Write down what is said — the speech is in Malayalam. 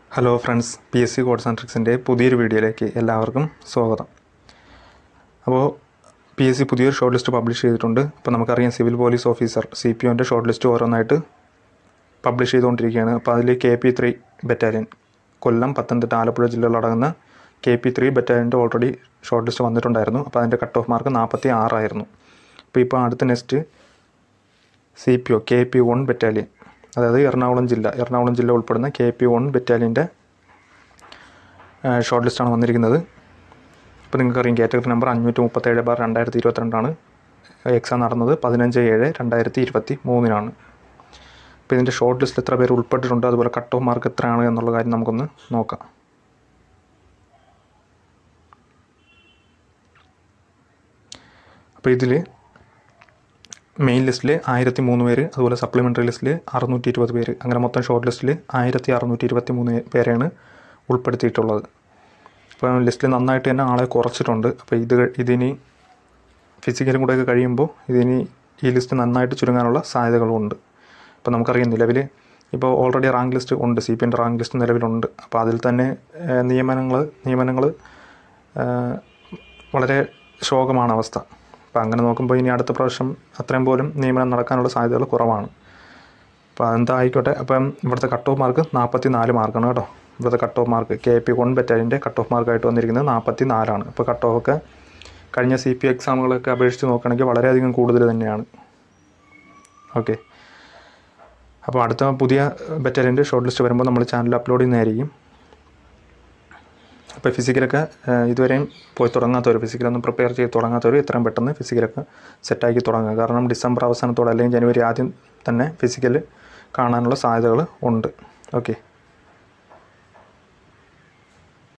hello friends P S C codes and ട്രിക്സിൻ്റെ പുതിയൊരു വീഡിയോയിലേക്ക് എല്ലാവർക്കും സ്വാഗതം അപ്പോൾ പി എസ് സി പുതിയൊരു ഷോർട്ട് ലിസ്റ്റ് പബ്ലിഷ് ചെയ്തിട്ടുണ്ട് ഇപ്പോൾ നമുക്കറിയാം civil police officer C P ഒൻ്റെ ഷോർട്ട് ലിസ്റ്റ് ഓരോന്നായിട്ട് പബ്ലിഷ് ചെയ്തുകൊണ്ടിരിക്കുകയാണ് അപ്പോൾ അതിൽ K P three battalion Kollam Pathanamthitta Alappuzha ജില്ലകളടങ്ങുന്ന കെ പി ത്രീ ബറ്റാലിയൻ്റെ ഓൾറെഡി ഷോർട്ട് ലിസ്റ്റ് വന്നിട്ടുണ്ടായിരുന്നു അപ്പോൾ അതിൻ്റെ കട്ട് ഓഫ് മാർക്ക് നാൽപ്പത്തി ആറായിരുന്നു അപ്പോൾ ഇപ്പോൾ അടുത്ത next C P O K P one battalion അതായത് എറണാകുളം ജില്ല എറണാകുളം ജില്ല ഉൾപ്പെടുന്ന കെ പി വൺ ബറ്റാലിയൻ്റെ ഷോർട്ട് ലിസ്റ്റാണ് വന്നിരിക്കുന്നത് ഇപ്പോൾ നിങ്ങൾക്കറിയാം കാറ്റഗറി നമ്പർ അഞ്ഞൂറ്റി മുപ്പത്തേഴ് ബാർ രണ്ടായിരത്തി ഇരുപത്തിരണ്ടാണ് എക്സാം നടന്നത് പതിനഞ്ച് ഏഴ് രണ്ടായിരത്തി ഇരുപത്തി മൂന്നിനാണ് അപ്പോൾ ഇതിൻ്റെ ഷോർട്ട് ലിസ്റ്റിൽ എത്ര പേര് ഉൾപ്പെട്ടിട്ടുണ്ട് അതുപോലെ കട്ട് ഓഫ് മാർക്ക് എത്രയാണ് എന്നുള്ള കാര്യം നമുക്കൊന്ന് നോക്കാം അപ്പോൾ ഇതിൽ മെയിൻ ലിസ്റ്റിൽ ആയിരത്തി മൂന്ന് പേര് അതുപോലെ സപ്ലിമെൻ്ററി ലിസ്റ്റിൽ അറുന്നൂറ്റി ഇരുപത് പേര് അങ്ങനെ മൊത്തം ഷോർട്ട് ലിസ്റ്റിൽ ആയിരത്തി അറുന്നൂറ്റി ഇരുപത്തി മൂന്ന് പേരെയാണ് ഉൾപ്പെടുത്തിയിട്ടുള്ളത് അപ്പോൾ ലിസ്റ്റിൽ നന്നായിട്ട് തന്നെ ആളെ കുറച്ചിട്ടുണ്ട് അപ്പോൾ ഇത് ഇതിനി ഫിസിക്കലും കൂടെയൊക്കെ കഴിയുമ്പോൾ ഇതിനി ഈ ലിസ്റ്റ് നന്നായിട്ട് ചുരുങ്ങാനുള്ള സാധ്യതകളുണ്ട് അപ്പോൾ നമുക്കറിയാം നിലവിൽ ഇപ്പോൾ ഓൾറെഡി റാങ്ക് ലിസ്റ്റ് ഉണ്ട് സി പി എൻ്റെ റാങ്ക് ലിസ്റ്റ് നിലവിലുണ്ട് അപ്പോൾ അതിൽ തന്നെ നിയമനങ്ങൾ നിയമനങ്ങൾ വളരെ ശോകമാണ് അവസ്ഥ അപ്പോൾ അങ്ങനെ നോക്കുമ്പോൾ ഇനി അടുത്ത പ്രാവശ്യം അത്രയും പോലും നിയമനം നടക്കാനുള്ള സാധ്യതകൾ കുറവാണ് അപ്പോൾ അതെന്താ ആയിക്കോട്ടെ അപ്പം ഇവിടുത്തെ കട്ട് ഓഫ് മാർക്ക് നാൽപ്പത്തി നാല് മാർക്കാണ് കേട്ടോ ഇവിടുത്തെ cut off mark K P one ബറ്റാലിൻ്റെ കട്ട് ഓഫ് മാർക്കായിട്ട് വന്നിരിക്കുന്നത് നാൽപ്പത്തി നാലാണ് ഇപ്പോൾ കട്ട് ഓഫ് ഒക്കെ കഴിഞ്ഞ സി പി എക്സാമുകളൊക്കെ അപേക്ഷിച്ച് നോക്കുകയാണെങ്കിൽ വളരെയധികം കൂടുതൽ തന്നെയാണ് ഓക്കെ അപ്പോൾ അടുത്ത പുതിയ ബറ്റാലിയൻ്റെ ഷോർട്ട് ലിസ്റ്റ് വരുമ്പോൾ നമ്മൾ ചാനൽ അപ്ലോഡ് ചെയ്യുന്നതായിരിക്കും അപ്പോൾ ഫിസിക്കലൊക്കെ ഇതുവരെയും പോയി തുടങ്ങാത്തവർ ഫിസിക്കലൊന്നും പ്രിപ്പയർ ചെയ്ത് തുടങ്ങാത്തവർ എത്രയും പെട്ടെന്ന് ഫിസിക്കലൊക്കെ സെറ്റാക്കി തുടങ്ങുക കാരണം ഡിസംബർ അവസാനത്തോടെ അല്ലെങ്കിൽ ജനുവരി ആദ്യം തന്നെ ഫിസിക്കൽ കാണാനുള്ള സാധ്യതകൾ ഉണ്ട് ഓക്കെ